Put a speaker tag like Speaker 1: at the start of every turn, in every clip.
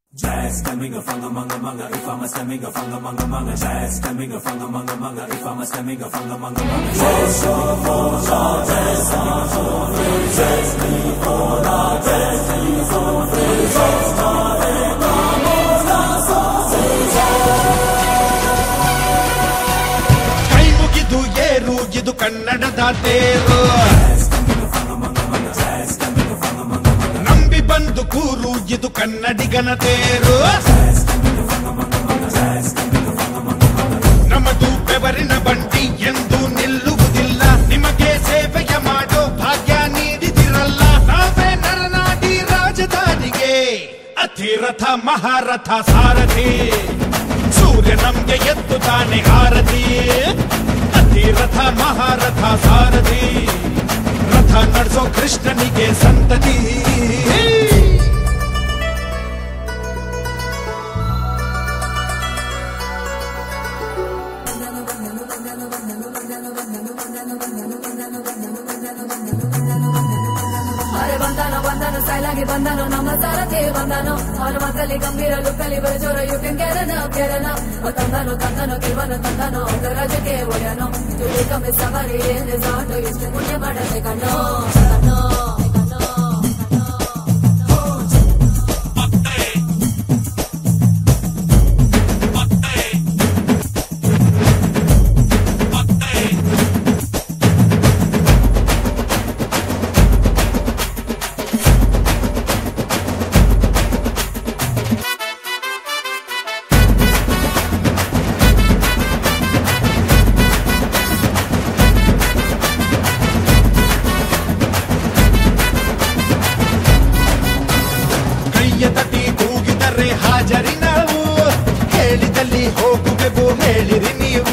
Speaker 1: Jazz coming a funga manga manga if I'm a stemming a funga manga manga jazz coming a funga manga manga if I'm a stemming a funga manga manga jazz coming a funga manga jazz coming a funga manga jazz coming a funga manga jazz coming a funga manga jazz
Speaker 2: ಕೈ ಮುಗಿದು ಏರು ಇದು ಕನ್ನಡದ ತೇರು ನಂಬಿ ಬಂದು ಕೂರು ಇದು ಕನ್ನಡಿಗನ ತೇರು ನಮ್ಮದು ಬೆವರಿನ ಬಂಡಿ ಎಂದು ನಿಲ್ಲುವುದಿಲ್ಲ ನಿಮಗೆ ಸೇವೆಯ ಮಾಡೋ ಭಾಗ್ಯ ನೀಡಿದಿರಲ್ಲ ನಾವೇ ನರನಾಡಿ ರಾಜಧಾನಿಗೆ ಅತಿರಥ ಮಹಾರಥ ಸಾರಥಿ ಸೂರ್ಯ ನಮ್ಗೆ ಎದ್ದು ತಾನೆ ಹಾರಥಿ ಅತಿರಥ ಮಹಾರಥ ಸಾರಥಿ ರಥ ನಡೆಸೋ ಕೃಷ್ಣನಿಗೆ ಸಂತತಿ
Speaker 3: ಅರೆ ಬಂದಾನೋ ಬಂದಾನೋ ಸ್ಟೈಲಾಗಿ ಬಂದಾನೋ ನಮ್ಮ ಸಾರಥಿ ಬಂದಾನೋ ಅವನ ಮಕ್ಕಳಿ ಗಂಭೀರ ಲುಕ್ಕಲ್ಲಿ ಬರಜೋರ ಯು ಕ್ಯಾನ್ ಗೆರನ ಗೆರನ ತಂದಾನೋ ತಂದಾನೋ ಕಿವನ ತಂದಾನೋ ಅವರ ರಾಜಕ್ಕೆ ಒಡೆಯನೋ ತುಳಿ ಕಮ್ಮಿ ಸವಾರಿ ಏನೇ ಸಾಟು ಎಷ್ಟು ಪುಣ್ಯ ಮಾಡದೆ ಕಣ್ಣೋ ಕಣ್ಣೋ ಕಣ್ಣೋ
Speaker 2: ಕೈಯ ತಟ್ಟಿ ಕೂಗಿದರೆ ಹಾಜರಿ ನಾವು ಹೇಳಿದಲ್ಲಿ ಹೋಗುವೆವು ಹೇಳಿರಿ ನೀವು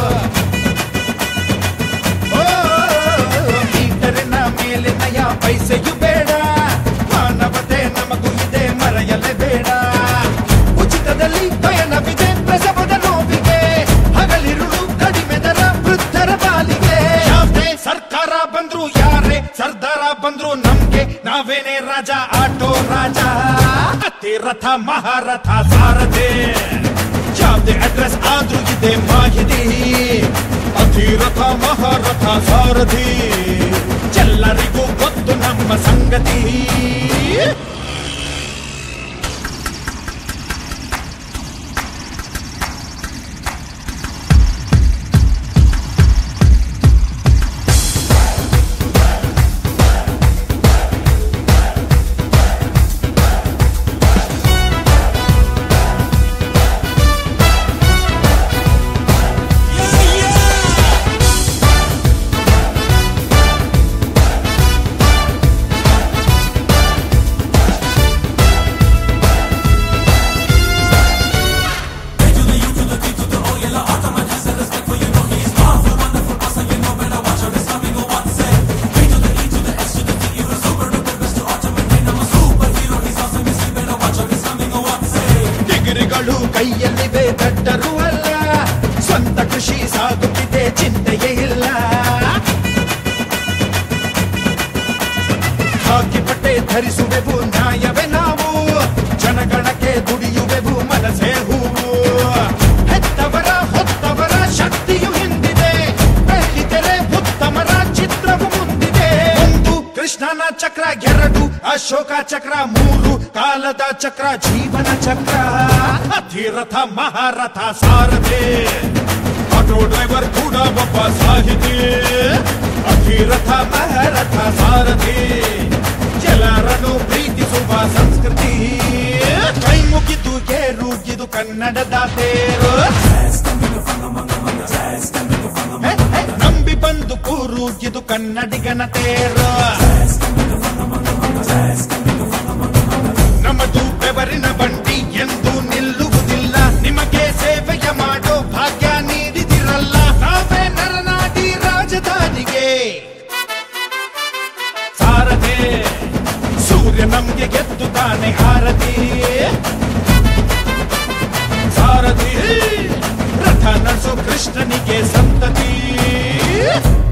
Speaker 2: ಓ, ಮೀಟರಿನ ಮೇಲೆ ನಯ ಪೈಸೆಯು ಬೇಡ ಮಾನವತೆ ನಮಗೂ ಇದೆ ಮರೆಯಲೇ ಬೇಡ ಉಚಿತದಲ್ಲಿ ಪಯಣವಿದೆ ಪ್ರಸವದ ನೋವಿಗೆ ಹಗಲಿರುಳು ಕಡಿಮೆ ದರ ವೃದ್ಧರ ಪಾಲಿಗೆ ಯಾವುದೇ ಸರ್ಕಾರ ಬಂದ್ರು ಯಾರೇ ಸರ್ದಾರ ಬಂದ್ರು ನಮ್ಗೆ ನಾವೇನೇ ರಾಜ ಆಟೋ ರಾಜ ಅತಿರಥ ಮಹಾರಥ ಸಾರಥೆ ಯಾವುದೇ ಅಡ್ರೆಸ್ ಆದ್ರೂ ಇದೆ ಮಾಹಿತಿ ಅತಿರಥ ಮಹಾರಥ ಸಾರಥಿ ಎಲ್ಲರಿಗೂ ಗೊತ್ತು ನಮ್ಮ ಸಂಗತಿ ಡಿಗ್ರಿಗಳು ಕೈಯಲ್ಲಿವೆ ದಟ್ಟರು ಅಲ್ಲ ಸ್ವಂತ ಕೃಷಿ ಸಾಗುತ್ತಿದೆ ಚಿಂತೆಯೇ ಇಲ್ಲ ಹಾಕಿ ಬಟ್ಟೆ ಧರಿಸುವೆವು ನ್ಯಾಯವೇ ನಾವು ಜನಗಣಕ್ಕೆ ದುಡಿಯುವೆವು ಮನಸೇ ಹೂವು ಹೆತ್ತವರ ಹೊತ್ತವರ ಶಕ್ತಿಯು ಹಿಂದಿದೆ ಬೆಳ್ಳಿತೆರೆ ಉತ್ತಮರ ಚಿತ್ರವು ಮುಂದಿದೆ ಒಂದು ಕೃಷ್ಣನ ಚಕ್ರ ಎರಡು ಅಶೋಕ ಚಕ್ರ ಮೂರು ಕಾಲದ ಚಕ್ರ ಜೀವನ ಚಕ್ರ ಅಧಿರಥ ಮಹಾರಥ ಸಾರಥಿ ಆಟೋ ಡ್ರೈವರ್ ಕೂಡ ಒಬ್ಬ ಸಾಹಿತಿ ಅಧಿರಥ ಮಹಾರಥ ಸಾರಥಿ ಎಲ್ಲರನ್ನು ಪ್ರೀತಿಸುವ ಸಂಸ್ಕೃತಿ ಕೈ ಮುಗಿದು ಏರು ಇದು ಕನ್ನಡದ ತೇರು ಹೆ, ಹೆ, ನಂಬಿ ಬಂದು ಕೂರು ಇದು ಕನ್ನಡಿಗನ ತೇರು ನಮ್ಮದು ಬೆವರಿನ ಬಂಡಿ ಎಂದು ನಿಲ್ಲುವುದಿಲ್ಲ ನಿಮಗೆ ಸೇವೆಯ ಮಾಡೋ ಭಾಗ್ಯ ನೀಡಿದಿರಲ್ಲ ನಾವೇ ನರನಾಡಿ ರಾಜಧಾನಿಗೆ ಸಾರಥೆ ಸೂರ್ಯ ನಮ್ಗೆ ಗೆದ್ದು ತಾನೆ ಹಾರತಿ ಸಾರಥಿ ರಥ ನಡೆಸೋ ಕೃಷ್ಣನಿಗೆ ಸಂತತಿ